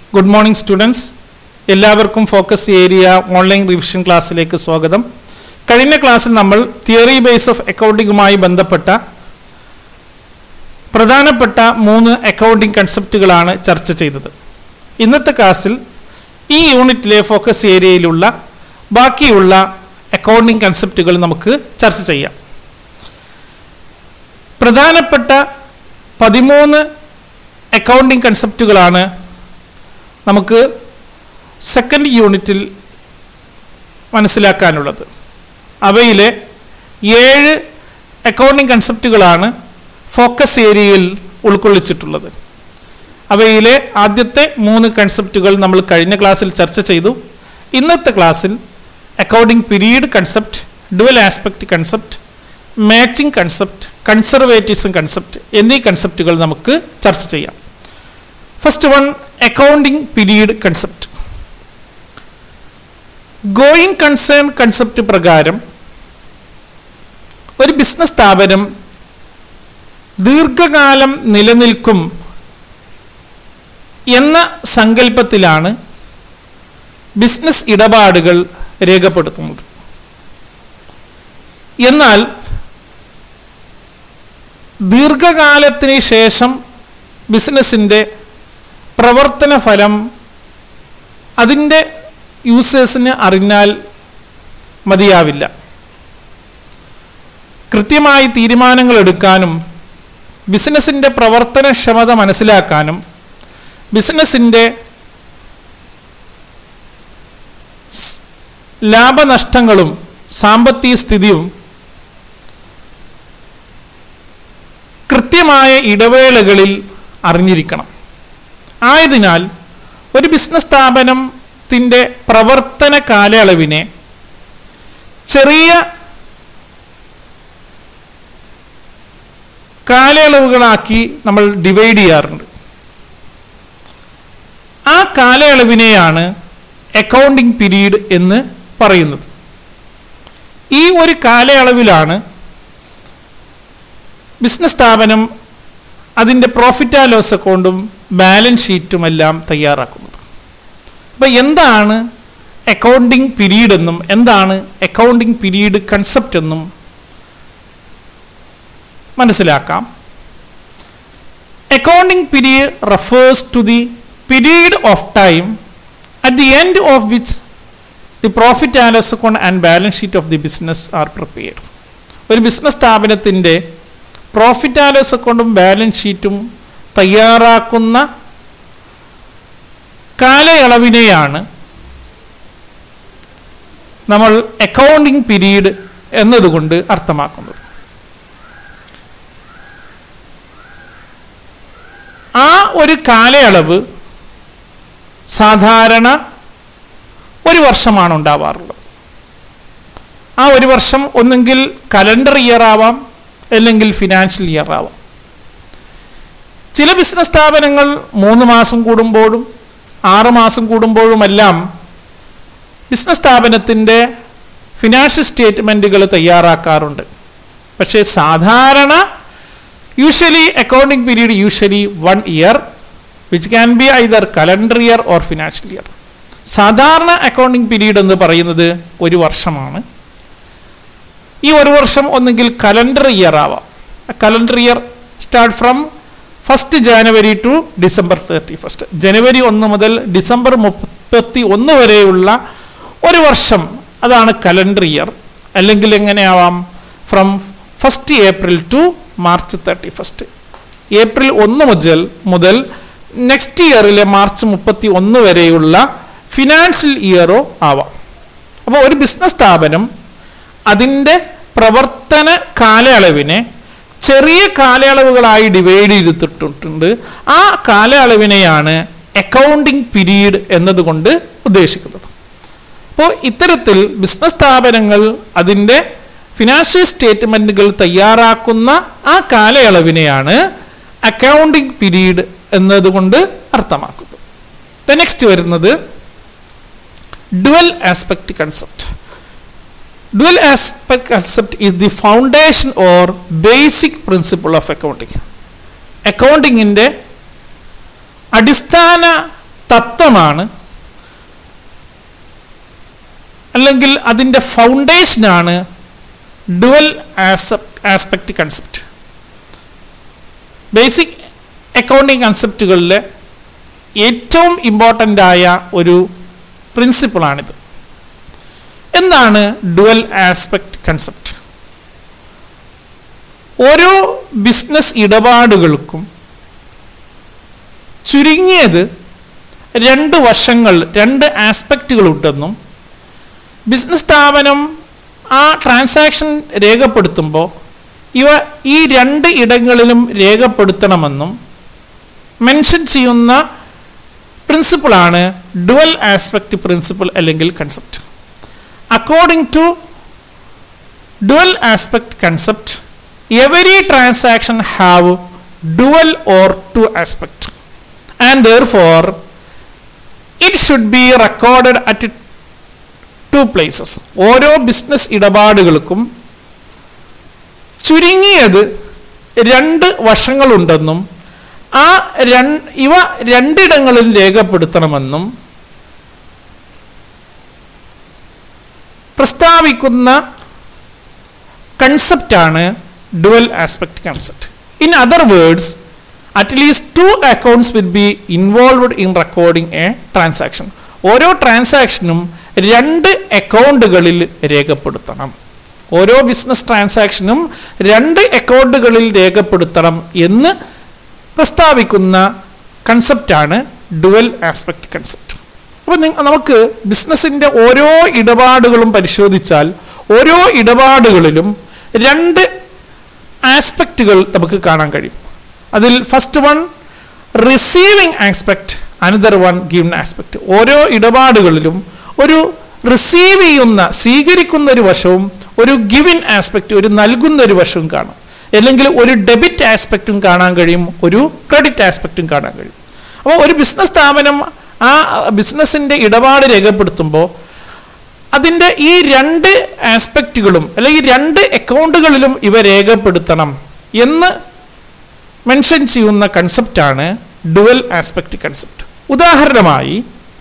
good morning students എല്ലാവർക്കും focus area online revision ക്ലാസ്സിലേക്ക് സ്വാഗതം കഴിഞ്ഞ ക്ലാസ്സിൽ നമ്മൾ തിയറി ബേസ് ഓഫ് അക്കൗണ്ടിങ്ങുമായി ബന്ധപ്പെട്ട പ്രധാനപ്പെട്ട മൂന്ന് അക്കൗണ്ടിംഗ് കൺസെപ്റ്റുകളാണ് ചർച്ച ചെയ്തത് ഇന്നത്തെ ക്ലാസ്സിൽ ഈ യൂണിറ്റിലെ ഫോക്കസ് ഏരിയയിലുള്ള ബാക്കിയുള്ള അക്കൗണ്ടിംഗ് കൺസെപ്റ്റുകൾ നമുക്ക് ചർച്ച ചെയ്യാം പ്രധാനപ്പെട്ട പതിമൂന്ന് അക്കൗണ്ടിംഗ് കൺസെപ്റ്റുകളാണ് നമുക്ക് സെക്കൻഡ് യൂണിറ്റിൽ മനസ്സിലാക്കാനുള്ളത് അവയിലെ ഏഴ് അക്കൗണ്ടിംഗ് കൺസെപ്റ്റുകളാണ് ഫോക്കസ് ഏരിയയിൽ ഉൾക്കൊള്ളിച്ചിട്ടുള്ളത് അവയിലെ ആദ്യത്തെ മൂന്ന് കൺസെപ്റ്റുകൾ നമ്മൾ കഴിഞ്ഞ ക്ലാസ്സിൽ ചർച്ച ചെയ്തു ഇന്നത്തെ ക്ലാസ്സിൽ accounting period concept dual aspect concept matching concept conservatism concept എന്നീ കൺസെപ്റ്റുകൾ നമുക്ക് ചർച്ച ചെയ്യാം first one accounting period concept going concern concept പ്രകാരം ഒരു ബിസിനസ് സ്ഥാപനം ദീർഘകാലം നിലനിൽക്കും എന്ന സങ്കല്പത്തിലാണ് ബിസിനസ് ഇടപാടുകൾ രേഖപ്പെടുത്തുന്നത് എന്നാൽ ദീർഘകാലത്തിന് ശേഷം ബിസിനസ്സിൻ്റെ പ്രവർത്തന ഫലം അതിൻ്റെ യൂസേഴ്സിന് അറിഞ്ഞാൽ മതിയാവില്ല കൃത്യമായി തീരുമാനങ്ങൾ എടുക്കാനും ബിസിനസ്സിൻ്റെ പ്രവർത്തനക്ഷമത മനസ്സിലാക്കാനും ബിസിനസ്സിൻ്റെ ലാഭനഷ്ടങ്ങളും സാമ്പത്തിക സ്ഥിതിയും കൃത്യമായ ഇടവേളകളിൽ അറിഞ്ഞിരിക്കണം ആയതിനാൽ ഒരു ബിസിനസ് സ്ഥാപനത്തിൻ്റെ പ്രവർത്തന കാലയളവിനെ ചെറിയ കാലയളവുകളാക്കി നമ്മൾ ഡിവൈഡ് ചെയ്യാറുണ്ട് ആ കാലയളവിനെയാണ് അക്കൗണ്ടിംഗ് പീരീഡ് എന്ന് പറയുന്നത് ഈ ഒരു കാലയളവിലാണ് ബിസിനസ് സ്ഥാപനം അതിൻ്റെ പ്രോഫിറ്റ് ആൻഡ് ലോസ് അക്കൗണ്ടും ബാലൻസ് ഷീറ്റും എല്ലാം തയ്യാറാക്കുന്നത് അപ്പോൾ എന്താണ് അക്കൗണ്ടിംഗ് പീരീഡ് എന്നും എന്താണ് അക്കൗണ്ടിംഗ് പീരീഡ് കൺസെപ്റ്റ് എന്നും മനസ്സിലാക്കാം accounting period refers to the period of time at the end of which the profit and loss account and balance sheet of the business are prepared ഒരു business സ്ഥാപനത്തിൻ്റെ profit and loss അക്കൗണ്ടും balance ഷീറ്റും തയ്യാറാക്കുന്ന കാലയളവിനെയാണ് നമ്മൾ accounting period എന്നതുകൊണ്ട് അർത്ഥമാക്കുന്നത് ആ ഒരു കാലയളവ് സാധാരണ ഒരു വർഷമാണ് ഉണ്ടാവാറുള്ളത് ആ ഒരു വർഷം ഒന്നെങ്കിൽ കലണ്ടർ ഇയർ ആവാം അല്ലെങ്കിൽ ഫിനാൻഷ്യൽ ഇയർ ആവാം ചില ബിസിനസ് സ്ഥാപനങ്ങൾ മൂന്ന് മാസം കൂടുമ്പോഴും ആറ് മാസം കൂടുമ്പോഴുമെല്ലാം ബിസിനസ് സ്ഥാപനത്തിൻ്റെ ഫിനാൻഷ്യൽ സ്റ്റേറ്റ്മെൻറ്റുകൾ തയ്യാറാക്കാറുണ്ട് പക്ഷേ സാധാരണ usually accounting period usually one year which can be either calendar year or financial year സാധാരണ അക്കൗണ്ടിംഗ് പീരീഡ് എന്ന് പറയുന്നത് ഒരു വർഷമാണ് ഈ ഒരു വർഷം ഒന്നുകിൽ കലണ്ടർ ഇയർ ആവാം calendar year start from first January to December thirty first ജനുവരി ഒന്ന് മുതൽ ഡിസംബർ മുപ്പത്തി ഒന്ന് വരെയുള്ള ഒരു വർഷം അതാണ് കലണ്ടർ ഇയർ അല്ലെങ്കിൽ എങ്ങനെയാവാം from first April to March thirty first ഏപ്രിൽ ഒന്ന് മുതൽ മുതൽ നെക്സ്റ്റ് ഇയറിലെ മാർച്ച് മുപ്പത്തി ഒന്ന് വരെയുള്ള ഫിനാൻഷ്യൽ ഇയറോ ആവാം അപ്പോൾ ഒരു ബിസിനസ് സ്ഥാപനം അതിൻ്റെ പ്രവർത്തന കാലയളവിനെ ചെറിയ കാലയളവുകളായി ഡിവൈഡ് ചെയ്തിട്ടുണ്ട് ആ കാലയളവിനെയാണ് അക്കൗണ്ടിംഗ് പീരീഡ് എന്നതുകൊണ്ട് ഉദ്ദേശിക്കുന്നത് അപ്പോൾ ഇത്തരത്തിൽ ബിസിനസ് സ്ഥാപനങ്ങൾ അതിൻ്റെ ഫിനാൻഷ്യൽ സ്റ്റേറ്റ്മെൻറ്റുകൾ തയ്യാറാക്കുന്ന ആ കാലയളവിനെയാണ് അക്കൗണ്ടിംഗ് പീരീഡ് എന്നതുകൊണ്ട് അർത്ഥമാക്കുന്നത് നെക്സ്റ്റ് വരുന്നത് dual aspect concept dual aspect concept is the foundation or basic principle of accounting അക്കൗണ്ടിങ്ങിൻ്റെ അടിസ്ഥാന തത്വമാണ് അല്ലെങ്കിൽ അതിൻ്റെ ഫൗണ്ടേഷനാണ് dual aspect concept basic accounting കൺസെപ്റ്റുകളിൽ ഏറ്റവും ഇമ്പോർട്ടൻ്റ് ആയ ഒരു പ്രിൻസിപ്പിളാണിത് എന്താണ് ഡുവൽ ആസ്പെക്റ്റ് കൺസെപ്റ്റ് ഓരോ ബിസിനസ് ഇടപാടുകൾക്കും ചുരുങ്ങിയത് രണ്ട് വശങ്ങൾ രണ്ട് ആസ്പെക്റ്റുകൾ ഉണ്ടെന്നും ബിസിനസ് സ്ഥാപനം ആ ട്രാൻസാക്ഷൻ രേഖപ്പെടുത്തുമ്പോൾ ഇവ ഈ രണ്ട് ഇടങ്ങളിലും രേഖപ്പെടുത്തണമെന്നും മെൻഷൻ ചെയ്യുന്ന പ്രിൻസിപ്പിളാണ് ഡുവൽ ആസ്പെക്റ്റ് പ്രിൻസിപ്പിൾ അല്ലെങ്കിൽ concept according to dual aspect concept every transaction have dual or two aspect and therefore it should be recorded at two places ഓരോ ബിസിനസ് ഇടപാടുകൾക്കും ചുരുങ്ങിയത് രണ്ട് വശങ്ങളുണ്ടെന്നും ആ ഇവ രണ്ടിടങ്ങളിൽ രേഖപ്പെടുത്തണമെന്നും പ്രസ്താവിക്കുന്ന കൺസെപ്റ്റാണ് dual aspect concept in other words at least two accounts will be involved in recording a transaction ഓരോ ട്രാൻസാക്ഷനും രണ്ട് അക്കൗണ്ടുകളിൽ രേഖപ്പെടുത്തണം ഓരോ ബിസിനസ് ട്രാൻസാക്ഷനും രണ്ട് അക്കൗണ്ടുകളിൽ രേഖപ്പെടുത്തണം എന്ന് പ്രസ്താവിക്കുന്ന കൺസെപ്റ്റാണ് ഡുവൽ ആസ്പെക്ട് കൺസെപ്റ്റ് അപ്പോൾ നമുക്ക് ബിസിനസ്സിൻ്റെ ഓരോ ഇടപാടുകളും പരിശോധിച്ചാൽ ഓരോ ഇടപാടുകളിലും രണ്ട് ആസ്പെക്റ്റുകൾ നമുക്ക് കാണാൻ കഴിയും അതിൽ first one receiving aspect another one given aspect ഓരോ ഇടപാടുകളിലും ഒരു റിസീവ് ചെയ്യുന്ന സ്വീകരിക്കുന്ന ഒരു വശവും ഒരു ഗിവിൻ ആസ്പെക്ട് ഒരു നൽകുന്ന ഒരു വശവും കാണും അല്ലെങ്കിൽ ഒരു ഡെബിറ്റ് ആസ്പെക്റ്റും കാണാൻ കഴിയും ഒരു ക്രെഡിറ്റ് ആസ്പെക്റ്റും കാണാൻ കഴിയും അപ്പോൾ ഒരു ബിസിനസ് സ്ഥാപനം ആ ബിസിനസ്സിൻ്റെ ഇടപാട് രേഖപ്പെടുത്തുമ്പോൾ അതിൻ്റെ ഈ രണ്ട് ആസ്പെക്റ്റുകളും അല്ലെങ്കിൽ രണ്ട് അക്കൗണ്ടുകളിലും ഇവ രേഖപ്പെടുത്തണം എന്ന് മെൻഷൻ ചെയ്യുന്ന കൺസെപ്റ്റാണ് ഡുവൽ ആസ്പെക്റ്റ് കൺസെപ്റ്റ് ഉദാഹരണമായി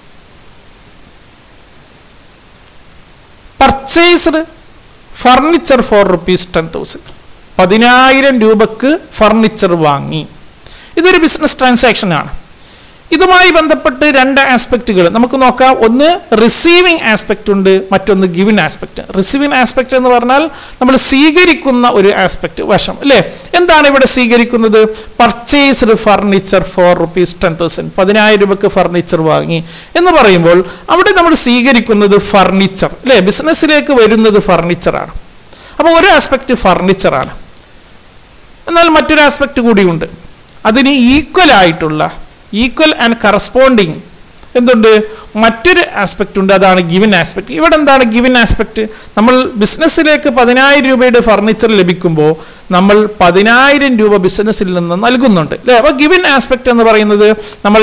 purchased furniture for rupees ten thousand പതിനായിരം രൂപക്ക് ഫർണിച്ചർ വാങ്ങി ഇതൊരു ബിസിനസ് ട്രാൻസാക്ഷൻ ആണ് ഇതുമായി ബന്ധപ്പെട്ട് രണ്ട് ആസ്പെക്റ്റുകൾ നമുക്ക് നോക്കാം ഒന്ന് റിസീവിങ് ആസ്പെക്റ്റ് ഉണ്ട് മറ്റൊന്ന് ഗിവിൻ ആസ്പെക്റ്റ് റിസീവിങ് ആസ്പെക്റ്റ് എന്ന് പറഞ്ഞാൽ നമ്മൾ സ്വീകരിക്കുന്ന ഒരു ആസ്പെക്റ്റ് വശം അല്ലേ എന്താണ് ഇവിടെ സ്വീകരിക്കുന്നത് purchased furniture for rupees ten thousand പതിനായിരം രൂപക്ക് ഫർണിച്ചർ വാങ്ങി എന്ന് പറയുമ്പോൾ അവിടെ നമ്മൾ സ്വീകരിക്കുന്നത് ഫർണിച്ചർ അല്ലേ ബിസിനസ്സിലേക്ക് വരുന്നത് ഫർണിച്ചറാണ് അപ്പോൾ ഒരു ആസ്പെക്റ്റ് ഫർണിച്ചറാണ് എന്നാൽ മറ്റൊരു ആസ്പെക്റ്റ് കൂടിയുണ്ട് അതിന് ഈക്വൽ ആയിട്ടുള്ള ഈക്വൽ ആൻഡ് കറസ്പോണ്ടിങ് എന്തുണ്ട് മറ്റൊരു ആസ്പെക്റ്റ് ഉണ്ട് അതാണ് ഗിവൻ ആസ്പെക്ട് ഇവിടെ എന്താണ് ഗിവൻ ആസ്പെക്ട് നമ്മൾ ബിസിനസ്സിലേക്ക് പതിനായിരം രൂപയുടെ ഫർണിച്ചർ ലഭിക്കുമ്പോൾ നമ്മൾ പതിനായിരം രൂപ ബിസിനസ്സിൽ നിന്ന് നൽകുന്നുണ്ട് അല്ലേ അപ്പോൾ ഗിവൻ ആസ്പെക്ട് എന്ന് പറയുന്നത് നമ്മൾ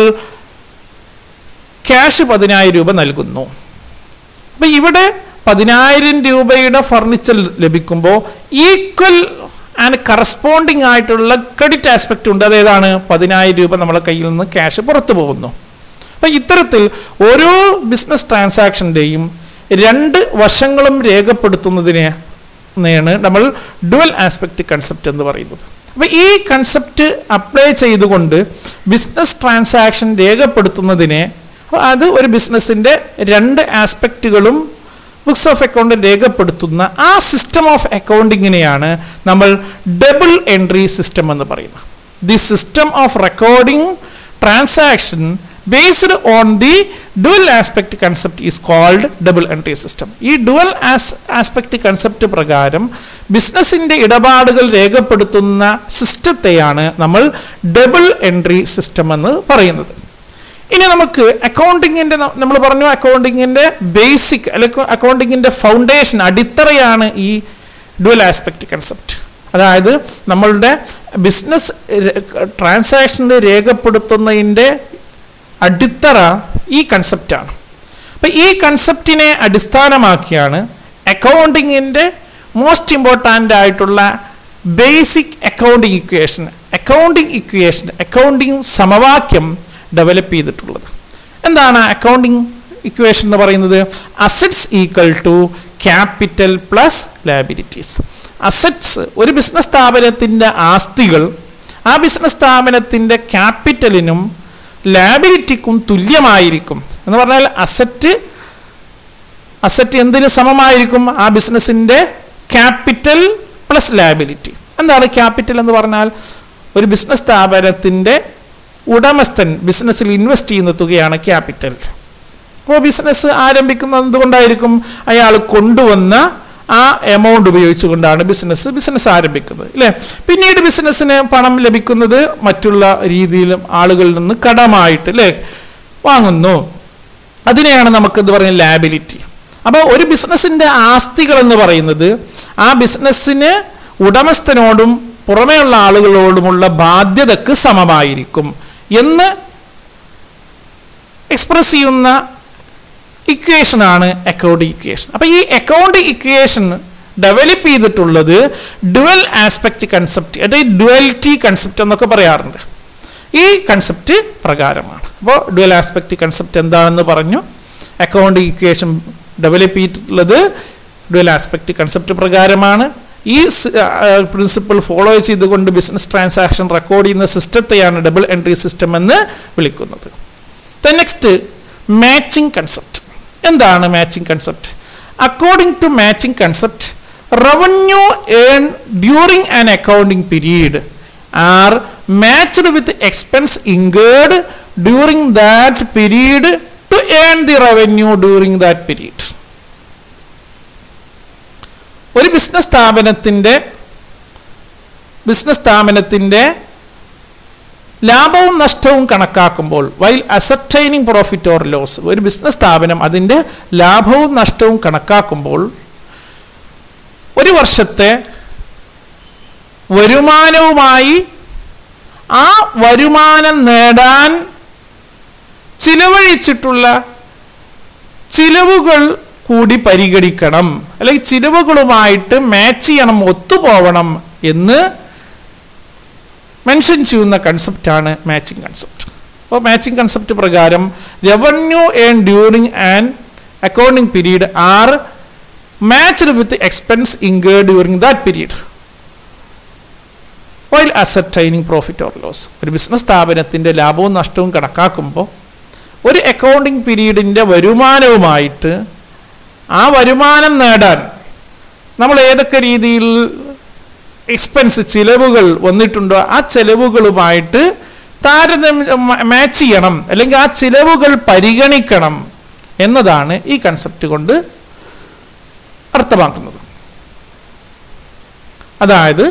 ക്യാഷ് പതിനായിരം രൂപ നൽകുന്നു അപ്പം ഇവിടെ പതിനായിരം രൂപയുടെ ഫർണിച്ചർ ലഭിക്കുമ്പോൾ ഈക്വൽ ആൻഡ് കറസ്പോണ്ടിങ് ആയിട്ടുള്ള ക്രെഡിറ്റ് ആസ്പെക്റ്റ് ഉണ്ട് അതേതാണ് പതിനായിരം രൂപ നമ്മളെ കയ്യിൽ നിന്ന് ക്യാഷ് പുറത്തു പോകുന്നു അപ്പം ഇത്തരത്തിൽ ഓരോ ബിസിനസ് ട്രാൻസാക്ഷൻ്റെയും രണ്ട് വശങ്ങളും രേഖപ്പെടുത്തുന്നതിനെ ാണ് നമ്മൾ ഡുവൽ ആസ്പെക്റ്റ് കൺസെപ്റ്റ് എന്ന് പറയുന്നത് അപ്പോൾ ഈ കൺസെപ്റ്റ് അപ്ലൈ ചെയ്തുകൊണ്ട് ബിസിനസ് ട്രാൻസാക്ഷൻ രേഖപ്പെടുത്തുന്നതിനെ അത് ഒരു ബിസിനസ്സിൻ്റെ രണ്ട് ആസ്പെക്റ്റുകളും ബുക്സ് ഓഫ് അക്കൗണ്ട് രേഖപ്പെടുത്തുന്ന ആ സിസ്റ്റം ഓഫ് അക്കൗണ്ടിങ്ങിനെയാണ് നമ്മൾ ഡബിൾ എൻട്രി സിസ്റ്റം എന്ന് പറയുന്നത് the system of recording transaction based on the dual aspect concept is called double entry system ഈ ഡുവൽ ആസ് ആസ്പെക്ട് കൺസെപ്റ്റ് പ്രകാരം ബിസിനസ്സിൻ്റെ ഇടപാടുകൾ രേഖപ്പെടുത്തുന്ന സിസ്റ്റത്തെയാണ് നമ്മൾ ഡബിൾ എൻട്രി സിസ്റ്റം എന്ന് പറയുന്നത് ഇനി നമുക്ക് അക്കൗണ്ടിങ്ങിൻ്റെ നമ്മൾ പറഞ്ഞു അക്കൗണ്ടിങ്ങിൻ്റെ ബേസിക് അല്ലെങ്കിൽ അക്കൗണ്ടിങ്ങിൻ്റെ ഫൗണ്ടേഷൻ അടിത്തറയാണ് ഈ ഡുവൽ ആസ്പെക്ട് കൺസെപ്റ്റ് അതായത് നമ്മളുടെ ബിസിനസ് ട്രാൻസാക്ഷന് രേഖപ്പെടുത്തുന്നതിൻ്റെ അടിത്തറ ഈ കൺസെപ്റ്റാണ് അപ്പം ഈ കൺസെപ്റ്റിനെ അടിസ്ഥാനമാക്കിയാണ് അക്കൗണ്ടിങ്ങിൻ്റെ മോസ്റ്റ് ഇമ്പോർട്ടൻ്റ് ആയിട്ടുള്ള basic accounting equation accounting equation accounting സമവാക്യം ഡെവലപ്പ് ചെയ്തിട്ടുള്ളത് എന്താണ് അക്കൗണ്ടിങ് ഇക്വേഷൻ എന്ന് പറയുന്നത് assets equal to capital plus liabilities assets ഒരു ബിസിനസ് സ്ഥാപനത്തിൻ്റെ ആസ്തികൾ ആ ബിസിനസ് സ്ഥാപനത്തിൻ്റെ ക്യാപിറ്റലിനും ലാബിലിറ്റിക്കും തുല്യമായിരിക്കും എന്ന് പറഞ്ഞാൽ അസറ്റ് അസറ്റ് എന്തിന് സമമായിരിക്കും ആ ബിസിനസ്സിൻ്റെ ക്യാപിറ്റൽ പ്ലസ് ലാബിലിറ്റി എന്താണ് ക്യാപിറ്റൽ എന്ന് പറഞ്ഞാൽ ഒരു ബിസിനസ് സ്ഥാപനത്തിൻ്റെ ഉടമസ്ഥൻ ബിസിനസ്സിൽ ഇൻവെസ്റ്റ് ചെയ്യുന്ന തുകയാണ് ക്യാപിറ്റൽ അപ്പോൾ ബിസിനസ് ആരംഭിക്കുന്നത് എന്തുകൊണ്ടായിരിക്കും അയാൾ കൊണ്ടുവന്ന ആ എമൗണ്ട് ഉപയോഗിച്ചുകൊണ്ടാണ് ബിസിനസ് ബിസിനസ് ആരംഭിക്കുന്നത് അല്ലേ പിന്നീട് ബിസിനസ്സിന് പണം ലഭിക്കുന്നത് മറ്റുള്ള രീതിയിലും ആളുകളിൽ നിന്ന് കടമായിട്ട് അല്ലേ വാങ്ങുന്നു അതിനെയാണ് നമുക്ക് എന്ത് പറയുന്നത് ലാബിലിറ്റി അപ്പോൾ ഒരു ബിസിനസ്സിൻ്റെ ആസ്തികൾ എന്ന് പറയുന്നത് ആ ബിസിനസ്സിന് ഉടമസ്ഥനോടും പുറമേയുള്ള ആളുകളോടുമുള്ള ബാധ്യതക്ക് സമമായിരിക്കും എന്ന് എക്സ്പ്രസ് ചെയ്യുന്ന ഇക്വേഷനാണ് അക്കൗണ്ട് ഇക്വേഷൻ അപ്പോൾ ഈ അക്കൗണ്ട് ഇക്വേഷൻ ഡെവലപ്പ് ചെയ്തിട്ടുള്ളത് ഡുവൽ ആസ്പെക്ട് കൺസെപ്റ്റ് അതായത് ഡുവൽറ്റി കൺസെപ്റ്റ് എന്നൊക്കെ പറയാറുണ്ട് ഈ കൺസെപ്റ്റ് പ്രകാരമാണ് അപ്പോൾ ഡുവൽ ആസ്പെക്ട് കൺസെപ്റ്റ് എന്താണെന്ന് പറഞ്ഞു അക്കൗണ്ട് ഇക്വേഷൻ ഡെവലപ്പ് ചെയ്തിട്ടുള്ളത് ഡുവൽ ആസ്പെക്ട് കൺസെപ്റ്റ് പ്രകാരമാണ് ഈ പ്രിൻസിപ്പിൾ ഫോളോ ചെയ്തുകൊണ്ട് ബിസിനസ് ട്രാൻസാക്ഷൻ റെക്കോർഡ് ചെയ്യുന്ന സിസ്റ്റത്തെയാണ് ഡബിൾ എൻട്രി സിസ്റ്റം എന്ന് വിളിക്കുന്നത് നെക്സ്റ്റ് മാച്ചിങ് കൺസെപ്റ്റ് എന്താണ് matching concept according to matching concept revenue earn during an accounting period are matched with expense incurred during that period to earn the revenue during that period ഒരു business സ്ഥാപനത്തിൻ്റെ business സ്ഥാപനത്തിൻ്റെ ലാഭവും നഷ്ടവും കണക്കാക്കുമ്പോൾ while ascertaining profit or loss ഒരു business സ്ഥാപനം അതിൻ്റെ ലാഭവും നഷ്ടവും കണക്കാക്കുമ്പോൾ ഒരു വർഷത്തെ വരുമാനവുമായി ആ വരുമാനം നേടാൻ ചിലവഴിച്ചിട്ടുള്ള ചിലവുകൾ കൂടി പരിഗണിക്കണം അല്ലെങ്കിൽ ചിലവുകളുമായിട്ട് മാച്ച് ചെയ്യണം ഒത്തുപോകണം എന്ന് മെൻഷൻ ചെയ്യുന്ന കൺസെപ്റ്റാണ് മാച്ചിങ് കൺസെപ്റ്റ് അപ്പോൾ മാച്ചിങ് കൺസെപ്റ്റ് പ്രകാരം revenue earn during and accounting period are matched with expense incurred during that period while ascertaining profit or loss ഒരു ബിസിനസ് സ്ഥാപനത്തിൻ്റെ ലാഭവും നഷ്ടവും കണക്കാക്കുമ്പോൾ ഒരു അക്കൗണ്ടിങ് പീരീഡിൻ്റെ വരുമാനവുമായിട്ട് ആ വരുമാനം നേടാൻ നമ്മൾ ഏതൊക്കെ രീതിയിൽ എക്സ്പെൻസ് ചിലവുകൾ വന്നിട്ടുണ്ടോ ആ ചിലവുകളുമായിട്ട് താരതമ്യം മാച്ച് ചെയ്യണം അല്ലെങ്കിൽ ആ ചിലവുകൾ പരിഗണിക്കണം എന്നതാണ് ഈ കൺസെപ്റ്റ് കൊണ്ട് അർത്ഥമാക്കുന്നത് അതായത്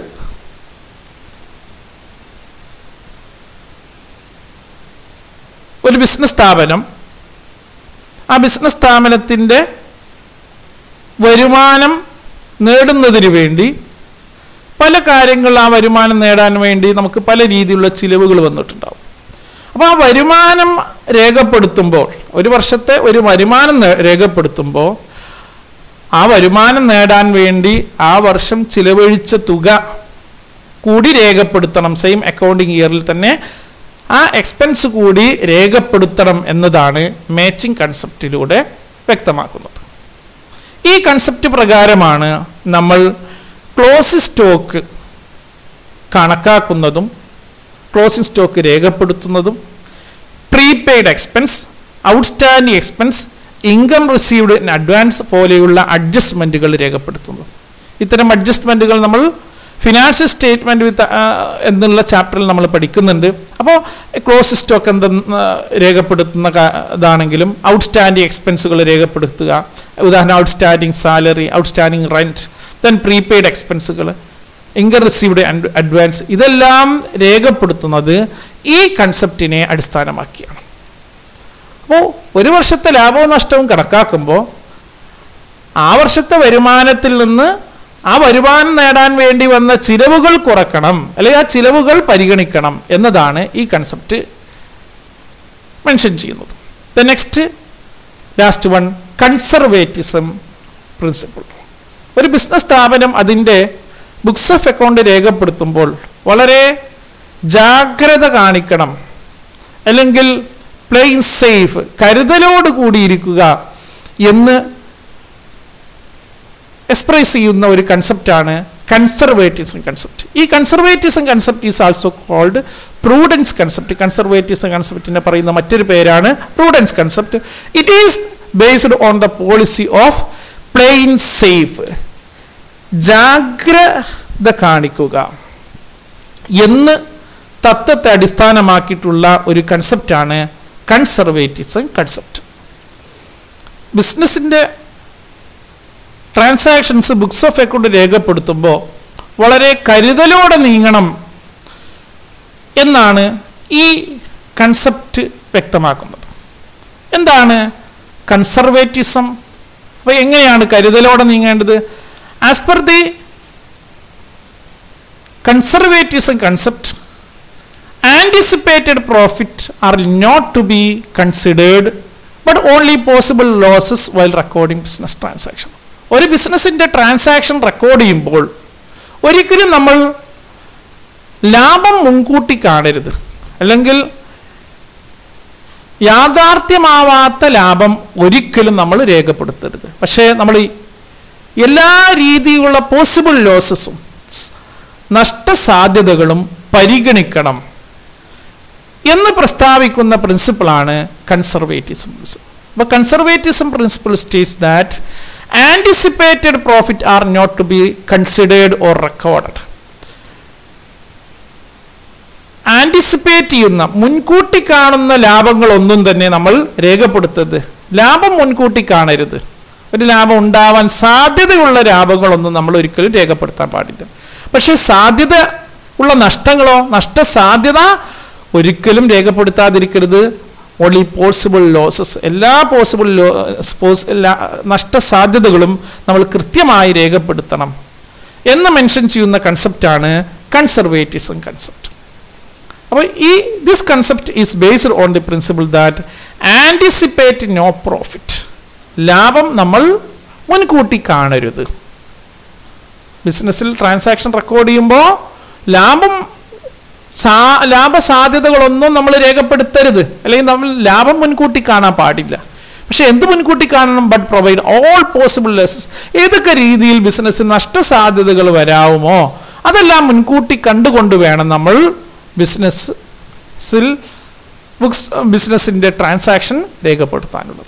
ഒരു ബിസിനസ് സ്ഥാപനം ആ ബിസിനസ് സ്ഥാപനത്തിൻ്റെ വരുമാനം നേടുന്നതിന് വേണ്ടി പല കാര്യങ്ങൾ ആ വരുമാനം നേടാൻ വേണ്ടി നമുക്ക് പല രീതിയിലുള്ള ചിലവുകൾ വന്നിട്ടുണ്ടാവും അപ്പോൾ ആ വരുമാനം രേഖപ്പെടുത്തുമ്പോൾ ഒരു വർഷത്തെ ഒരു വരുമാനം രേഖപ്പെടുത്തുമ്പോൾ ആ വരുമാനം നേടാൻ വേണ്ടി ആ വർഷം ചിലവഴിച്ച തുക കൂടി രേഖപ്പെടുത്തണം സെയിം അക്കൗണ്ടിങ് ഇയറിൽ തന്നെ ആ എക്സ്പെൻസ് കൂടി രേഖപ്പെടുത്തണം എന്നതാണ് മാച്ചിങ് കൺസെപ്റ്റിലൂടെ വ്യക്തമാക്കുന്നത് ഈ കൺസെപ്റ്റ് പ്രകാരമാണ് നമ്മൾ ക്ലോസ് സ്റ്റോക്ക് കണക്കാക്കുന്നതും ക്ലോസിംഗ് സ്റ്റോക്ക് രേഖപ്പെടുത്തുന്നതും prepaid expense outstanding expense income received in advance പോലെയുള്ള അഡ്ജസ്റ്റ്മെൻറ്റുകൾ രേഖപ്പെടുത്തുന്നു ഇത്തരം അഡ്ജസ്റ്റ്മെൻറ്റുകൾ നമ്മൾ ഫിനാൻഷ്യൽ സ്റ്റേറ്റ്മെൻറ്റ് വിത്ത് എന്നുള്ള ചാപ്റ്ററിൽ നമ്മൾ പഠിക്കുന്നുണ്ട് അപ്പോൾ ക്ലോസ് സ്റ്റോക്ക് എന്തെന്ന് രേഖപ്പെടുത്തുന്ന ഇതാണെങ്കിലും ഔട്ട്സ്റ്റാൻഡിംഗ് എക്സ്പെൻസുകൾ രേഖപ്പെടുത്തുക ഉദാഹരണം outstanding salary outstanding rent then prepaid എക്സ്പെൻസുകൾ ഇൻകം റിസീവ്ഡ് അഡ്വാൻസ് ഇതെല്ലാം രേഖപ്പെടുത്തുന്നത് ഈ കൺസെപ്റ്റിനെ അടിസ്ഥാനമാക്കിയാണ് അപ്പോൾ ഒരു വർഷത്തെ ലാഭവും നഷ്ടവും കണക്കാക്കുമ്പോൾ ആ വർഷത്തെ വരുമാനത്തിൽ നിന്ന് ആ വരുമാനം നേടാൻ വേണ്ടി വന്ന ചിലവുകൾ കുറക്കണം അല്ലെങ്കിൽ ആ ചിലവുകൾ പരിഗണിക്കണം എന്നതാണ് ഈ കൺസെപ്റ്റ് മെൻഷൻ ചെയ്യുന്നത് the next last one conservatism principle ഒരു ബിസിനസ് സ്ഥാപനം അതിൻ്റെ ബുക്സ് ഓഫ് അക്കൗണ്ട് രേഖപ്പെടുത്തുമ്പോൾ വളരെ ജാഗ്രത കാണിക്കണം അല്ലെങ്കിൽ പ്ലേയിങ് സേഫ് കരുതലോട് കൂടിയിരിക്കുക എന്ന് എക്സ്പ്രസ് ചെയ്യുന്ന ഒരു കൺസെപ്റ്റാണ് കൺസർവേറ്റീവ്സം കൺസെപ്റ്റ് ഈ conservativism concept is also called prudence concept conservativism കൺസെപ്റ്റിനെ പറയുന്ന മറ്റൊരു പേരാണ് prudence concept it is based on the policy of playing safe ജാഗ്രത കാണിക്കുക എന്ന് തത്വത്തെ അടിസ്ഥാനമാക്കിയിട്ടുള്ള ഒരു കൺസെപ്റ്റാണ് കൺസർവേറ്റീവ്സം കൺസെപ്റ്റ് ബിസിനസ്സിൻ്റെ ട്രാൻസാക്ഷൻസ് ബുക്സ് ഓഫ് അക്കൗണ്ട് രേഖപ്പെടുത്തുമ്പോൾ വളരെ കരുതലോടെ നീങ്ങണം എന്നാണ് ഈ കൺസെപ്റ്റ് വ്യക്തമാക്കുന്നത് എന്താണ് കൺസർവേറ്റിസം അപ്പോൾ എങ്ങനെയാണ് കരുതലോടെ നീങ്ങേണ്ടത് as per the conservatism concept anticipated profit are not to be considered but only possible losses while recording business transaction ഒരു ബിസിനസ്സിൻ്റെ ട്രാൻസാക്ഷൻ റെക്കോർഡ് ചെയ്യുമ്പോൾ ഒരിക്കലും നമ്മൾ ലാഭം മുൻകൂട്ടി കാണരുത് അല്ലെങ്കിൽ യാഥാർത്ഥ്യമാവാത്ത ലാഭം ഒരിക്കലും നമ്മൾ രേഖപ്പെടുത്തരുത് പക്ഷേ നമ്മൾ ഈ എല്ലാ രീതിയിലുള്ള പോസിബിൾ ലോസസും നഷ്ടസാധ്യതകളും പരിഗണിക്കണം എന്ന് പ്രസ്താവിക്കുന്ന പ്രിൻസിപ്പിളാണ് കൺസർവേറ്റിസം പ്രിൻസിപ്പിൾ അപ്പോൾ conservatism principle states that anticipated profit are not to be considered or recorded anticipate ചെയ്യുന്ന മുൻകൂട്ടി കാണുന്ന ലാഭങ്ങളൊന്നും തന്നെ നമ്മൾ രേഖപ്പെടുത്തരുത് ലാഭം മുൻകൂട്ടി കാണരുത് ഒരു ലാഭം ഉണ്ടാവാൻ സാധ്യതയുള്ള ലാഭങ്ങളൊന്നും നമ്മൾ ഒരിക്കലും രേഖപ്പെടുത്താൻ പാടില്ല പക്ഷേ സാധ്യത ഉള്ള നഷ്ടങ്ങളോ നഷ്ടസാധ്യത ഒരിക്കലും രേഖപ്പെടുത്താതിരിക്കരുത് ഓൺലി പോസിബിൾ ലോസസ് എല്ലാ പോസിബിൾ ലോ നഷ്ടസാധ്യതകളും നമ്മൾ കൃത്യമായി രേഖപ്പെടുത്തണം എന്ന് മെൻഷൻ ചെയ്യുന്ന കൺസെപ്റ്റാണ് കൺസർവേറ്റിസം കൺസെപ്റ്റ് അപ്പോൾ ഈ this concept is based on the principle that anticipate no profit ലാഭം നമ്മൾ മുൻകൂട്ടി കാണരുത് ബിസിനസ്സിൽ ട്രാൻസാക്ഷൻ റെക്കോർഡ് ചെയ്യുമ്പോൾ ലാഭം സാ ലാഭസാധ്യതകളൊന്നും നമ്മൾ രേഖപ്പെടുത്തരുത് അല്ലെങ്കിൽ നമ്മൾ ലാഭം മുൻകൂട്ടി കാണാൻ പാടില്ല പക്ഷെ എന്ത് മുൻകൂട്ടി കാണണം but provide all possible losses ഏതൊക്കെ രീതിയിൽ ബിസിനസ്സിൽ നഷ്ടസാധ്യതകൾ വരാവുമോ അതെല്ലാം മുൻകൂട്ടി കണ്ടുകൊണ്ട് വേണം നമ്മൾ ബിസിനസ്സിൽ ബുക്സ് ബിസിനസ്സിൻ്റെ ട്രാൻസാക്ഷൻ രേഖപ്പെടുത്താനുള്ളത്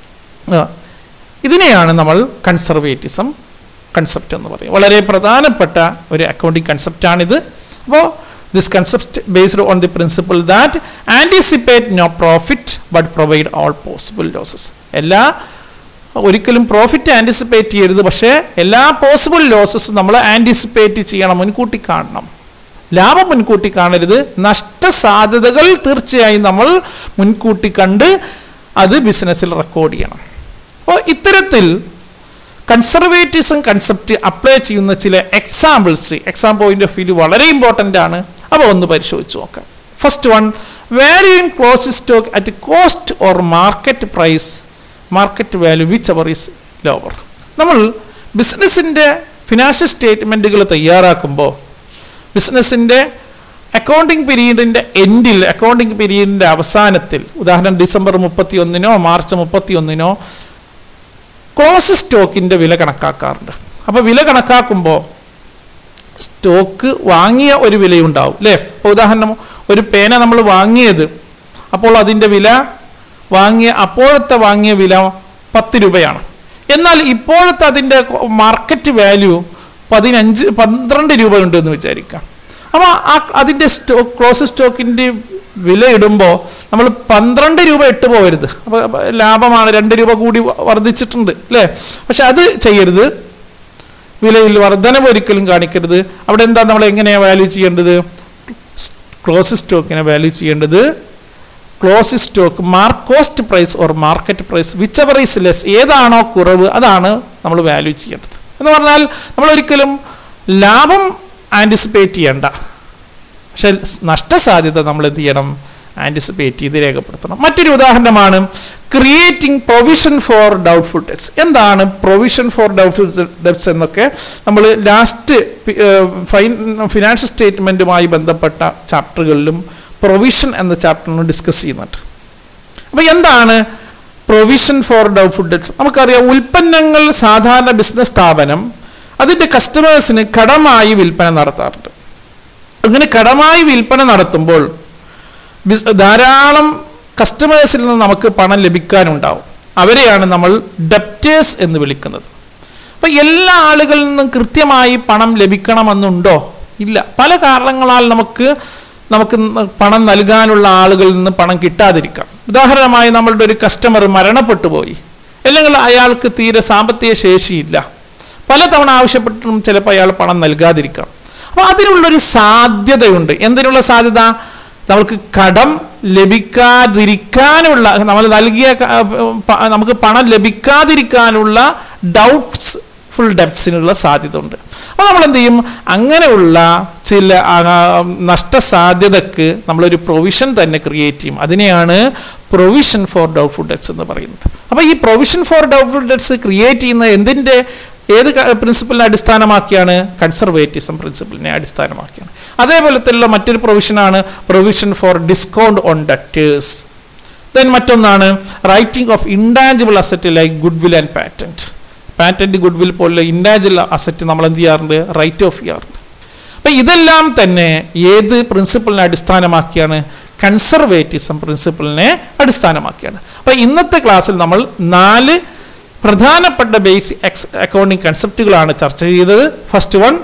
ഇതിനെയാണ് നമ്മൾ കൺസർവേറ്റിസം കൺസെപ്റ്റ് എന്ന് പറയും വളരെ പ്രധാനപ്പെട്ട ഒരു അക്കൗണ്ടിങ് കൺസെപ്റ്റാണിത് അപ്പോൾ this concept based on the principle that anticipate no profit but provide all possible losses എല്ലാ ഒരിക്കലും പ്രോഫിറ്റ് ആൻറ്റിസിപ്പേറ്റ് ചെയ്യരുത് പക്ഷേ എല്ലാ പോസിബിൾ ലോസസും നമ്മൾ ആൻറ്റിസിപ്പേറ്റ് ചെയ്യണം മുൻകൂട്ടി കാണണം ലാഭം മുൻകൂട്ടി കാണരുത് നഷ്ടസാധ്യതകൾ തീർച്ചയായും നമ്മൾ മുൻകൂട്ടി കണ്ട് അത് ബിസിനസ്സിൽ റെക്കോർഡ് ചെയ്യണം അപ്പോൾ ഇത്തരത്തിൽ കൺസർവേറ്റിസം കൺസെപ്റ്റ് അപ്ലൈ ചെയ്യുന്ന ചില examples exam point of view വളരെ ഇമ്പോർട്ടൻ്റ് ആണ് അപ്പോൾ ഒന്ന് പരിശോധിച്ച് നോക്കാം first one valuing close stock at cost or market price market value whichever is lower നമ്മൾ ബിസിനസ്സിൻ്റെ ഫിനാൻഷ്യൽ സ്റ്റേറ്റ്മെൻറ്റുകൾ തയ്യാറാക്കുമ്പോൾ ബിസിനസ്സിൻ്റെ അക്കൗണ്ടിങ് പീരീഡിൻ്റെ എൻഡിൽ അക്കൗണ്ടിങ് പീരീഡിൻ്റെ അവസാനത്തിൽ ഉദാഹരണം ഡിസംബർ മുപ്പത്തി ഒന്നിനോ മാർച്ച് മുപ്പത്തി ഒന്നിനോ ക്ലോസ് സ്റ്റോക്കിൻ്റെ വില കണക്കാക്കാറുണ്ട് അപ്പോൾ വില കണക്കാക്കുമ്പോൾ സ്റ്റോക്ക് വാങ്ങിയ ഒരു വിലയുണ്ടാവും അല്ലേ ഇപ്പോൾ ഉദാഹരണം ഒരു പേന നമ്മൾ വാങ്ങിയത് അപ്പോൾ അതിൻ്റെ വില വാങ്ങിയ അപ്പോഴത്തെ വാങ്ങിയ വില പത്ത് രൂപയാണ് എന്നാൽ ഇപ്പോഴത്തെ അതിൻ്റെ മാർക്കറ്റ് വാല്യൂ പതിനഞ്ച് പന്ത്രണ്ട് രൂപ ഉണ്ട് എന്ന് വിചാരിക്കാം അപ്പോൾ ആ അതിൻ്റെ സ്റ്റോക്ക് ക്ലോസ് സ്റ്റോക്കിൻ്റെ വില ഇടുമ്പോൾ നമ്മൾ പന്ത്രണ്ട് രൂപ ഇട്ട് പോകരുത് അപ്പോൾ ലാഭമാണ് രണ്ട് രൂപ കൂടി വർദ്ധിച്ചിട്ടുണ്ട് അല്ലേ പക്ഷെ അത് ചെയ്യരുത് വിലയിൽ വർധനവ് ഒരിക്കലും കാണിക്കരുത് അവിടെ എന്താ നമ്മൾ എങ്ങനെയാണ് വാല്യൂ ചെയ്യേണ്ടത് ക്ലോസ് സ്റ്റോക്കിനെ വാല്യൂ ചെയ്യേണ്ടത് close stock mark cost price or market price whichever is less ഏതാണോ കുറവ് അതാണ് നമ്മൾ വാല്യൂ ചെയ്യേണ്ടത് എന്ന് പറഞ്ഞാൽ നമ്മൾ ഒരിക്കലും ലാഭം ആൻറ്റിസിപ്പേറ്റ് ചെയ്യണ്ട പക്ഷെ നഷ്ടസാധ്യത നമ്മൾ എന്ത് ചെയ്യണം ആൻറ്റിസിപ്പേറ്റ് ചെയ്ത് രേഖപ്പെടുത്തണം മറ്റൊരു ഉദാഹരണമാണ് creating provision for doubtful debts എന്താണ് പ്രൊവിഷൻ ഫോർ ഡൗട്ട്ഫുൾ ഡെറ്റ്സ് എന്നൊക്കെ നമ്മൾ ലാസ്റ്റ് ഫൈൻ ഫിനാൻഷ്യൽ സ്റ്റേറ്റ്മെൻറ്റുമായി ബന്ധപ്പെട്ട ചാപ്റ്ററുകളിലും പ്രൊവിഷൻ എന്ന ചാപ്റ്ററിലും ഡിസ്കസ് ചെയ്യുന്നുണ്ട് അപ്പോൾ എന്താണ് പ്രൊവിഷൻ ഫോർ ഡൗട്ട്ഫുൾ ഡെറ്റ്സ് നമുക്കറിയാം ഉൽപ്പന്നങ്ങൾ സാധാരണ ബിസിനസ് സ്ഥാപനം അതിൻ്റെ കസ്റ്റമേഴ്സിന് കടമായി വിൽപ്പന നടത്താറുണ്ട് അങ്ങനെ കടമായി വിൽപ്പന നടത്തുമ്പോൾ ബിസ് ധാരാളം കസ്റ്റമേഴ്സിൽ നിന്ന് നമുക്ക് പണം ലഭിക്കാനുണ്ടാവും അവരെയാണ് നമ്മൾ ഡെപ്റ്റേഴ്സ് എന്ന് വിളിക്കുന്നത് അപ്പം എല്ലാ ആളുകളിൽ നിന്നും കൃത്യമായി പണം ലഭിക്കണമെന്നുണ്ടോ ഇല്ല പല കാരണങ്ങളാൽ നമുക്ക് നമുക്ക് പണം നൽകാനുള്ള ആളുകളിൽ നിന്ന് പണം കിട്ടാതിരിക്കാം ഉദാഹരണമായി നമ്മളുടെ ഒരു കസ്റ്റമർ മരണപ്പെട്ടു പോയി അല്ലെങ്കിൽ അയാൾക്ക് തീരെ സാമ്പത്തിക ശേഷിയില്ല പലതവണ ആവശ്യപ്പെട്ടിട്ടും ചിലപ്പോൾ അയാൾ പണം നൽകാതിരിക്കാം അപ്പോൾ അതിനുള്ളൊരു സാധ്യതയുണ്ട് എന്തിനുള്ള സാധ്യത നമുക്ക് കടം ലഭിക്കാതിരിക്കാനുള്ള നമ്മൾ നൽകിയ ക- പ- നമുക്ക് പണം ലഭിക്കാതിരിക്കാനുള്ള ഡൗട്ട്സ് ഫുൾ ഡെപ്സിനുള്ള സാധ്യത ഉണ്ട് അപ്പോൾ നമ്മൾ എന്ത് ചെയ്യും അങ്ങനെയുള്ള ചില ആ, നഷ്ടസാധ്യതക്ക് നമ്മളൊരു പ്രൊവിഷൻ തന്നെ ക്രിയേറ്റ് ചെയ്യും അതിനെയാണ് പ്രൊവിഷൻ ഫോർ ഡൗട്ട്ഫുൾ ഡെറ്റ്സ് എന്ന് പറയുന്നത് അപ്പോൾ ഈ provision for doubtful debts create ചെയ്യുന്ന എന്തിൻ്റെ ഏത് പ്രിൻസിപ്പലിനെ അടിസ്ഥാനമാക്കിയാണ് കൺസർവേറ്റിസം പ്രിൻസിപ്പലിനെ അടിസ്ഥാനമാക്കിയാണ് അതേപോലെ തന്നെ മറ്റൊരു പ്രൊവിഷനാണ് provision for discount on debtors then മറ്റൊന്നാണ് writing off intangible asset like goodwill and patent patent goodwill പോലുള്ള ഇൻടാഞ്ചിബിൾ അസറ്റ് നമ്മൾ എന്ത് ചെയ്യാറുണ്ട് റൈറ്റ് ഓഫ് ചെയ്യാറുണ്ട് അപ്പം ഇതെല്ലാം തന്നെ ഏത് പ്രിൻസിപ്പളിനെ അടിസ്ഥാനമാക്കിയാണ് കൺസർവേറ്റിസം പ്രിൻസിപ്പളിനെ അടിസ്ഥാനമാക്കിയാണ് അപ്പം ഇന്നത്തെ ക്ലാസ്സിൽ നമ്മൾ നാല് പ്രധാനപ്പെട്ട ബേസിക് എക്സ് അക്കൗണ്ടിങ് കൺസെപ്റ്റുകളാണ് ചർച്ച ചെയ്തത് first one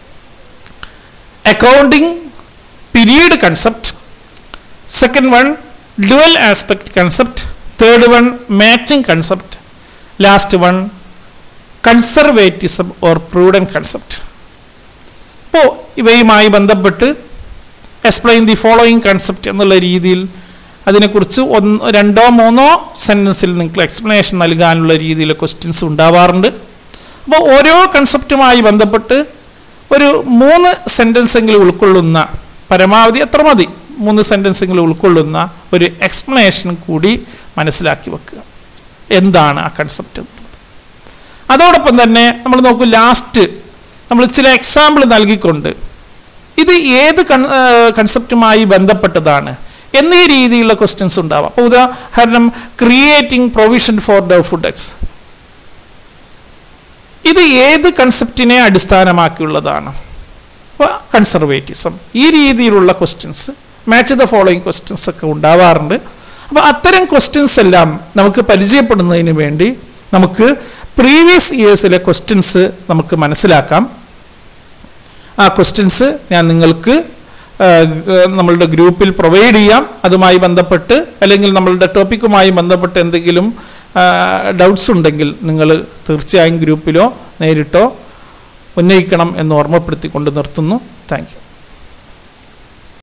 accounting period concept second one dual aspect concept third one matching concept last one conservatism or prudence concept അപ്പോൾ ഇവയുമായി ബന്ധപ്പെട്ട് എക്സ്പ്ലെയിൻ ദി ഫോളോയിങ് കൺസെപ്റ്റ് എന്നുള്ള രീതിയിൽ അതിനെക്കുറിച്ച് ഒന്ന് രണ്ടോ മൂന്നോ സെൻറ്റൻസിൽ നിങ്ങൾക്ക് എക്സ്പ്ലനേഷൻ നൽകാനുള്ള രീതിയിൽ ക്വസ്റ്റ്യൻസ് ഉണ്ടാവാറുണ്ട് അപ്പോൾ ഓരോ കൺസെപ്റ്റുമായി ബന്ധപ്പെട്ട് ഒരു മൂന്ന് സെൻറ്റൻസ് എങ്കിലും ഉൾക്കൊള്ളുന്ന പരമാവധി എത്ര മതി മൂന്ന് സെൻറ്റൻസ് എങ്കിലും ഉൾക്കൊള്ളുന്ന ഒരു എക്സ്പ്ലനേഷൻ കൂടി മനസ്സിലാക്കി വെക്കുക എന്താണ് ആ കൺസെപ്റ്റ് എന്നുള്ളത് അതോടൊപ്പം തന്നെ നമ്മൾ നോക്കൂ ലാസ്റ്റ് നമ്മൾ ചില എക്സാമ്പിൾ നൽകിക്കൊണ്ട് ഇത് ഏത് കൺസെപ്റ്റുമായി ബന്ധപ്പെട്ടതാണ് എന്നീ രീതിയിലുള്ള ക്വസ്റ്റ്യൻസ് ഉണ്ടാവാം അപ്പോൾ ഉദാഹരണം ക്രിയേറ്റിംഗ് പ്രൊവിഷൻ ഫോർ ദ ഫുഡക്സ് ഇത് ഏത് കൺസെപ്റ്റിനെ അടിസ്ഥാനമാക്കിയുള്ളതാണ് കൺസർവേറ്റിസം ഈ രീതിയിലുള്ള questions match the following questions ഒക്കെ ഉണ്ടാവാറുണ്ട് അപ്പോൾ അത്തരം ക്വസ്റ്റ്യൻസ് എല്ലാം നമുക്ക് പരിചയപ്പെടുന്നതിന് വേണ്ടി നമുക്ക് പ്രീവിയസ് ഇയേഴ്സിലെ ക്വസ്റ്റ്യൻസ് നമുക്ക് മനസ്സിലാക്കാം ആ ക്വസ്റ്റ്യൻസ് ഞാൻ നിങ്ങൾക്ക് ആ, ഗ- നമ്മളുടെ ഗ്രൂപ്പിൽ പ്രൊവൈഡ് ചെയ്യാം അതുമായി ബന്ധപ്പെട്ട് അല്ലെങ്കിൽ നമ്മളുടെ ടോപ്പിക്കുമായി ബന്ധപ്പെട്ട് എന്തെങ്കിലും ഡൗട്ട്സ് ഉണ്ടെങ്കിൽ നിങ്ങൾ തീർച്ചയായും ഗ്രൂപ്പിലോ നേരിട്ടോ ഉന്നയിക്കണം എന്ന് ഓർമ്മപ്പെടുത്തിക്കൊണ്ട് നിർത്തുന്നു താങ്ക് യു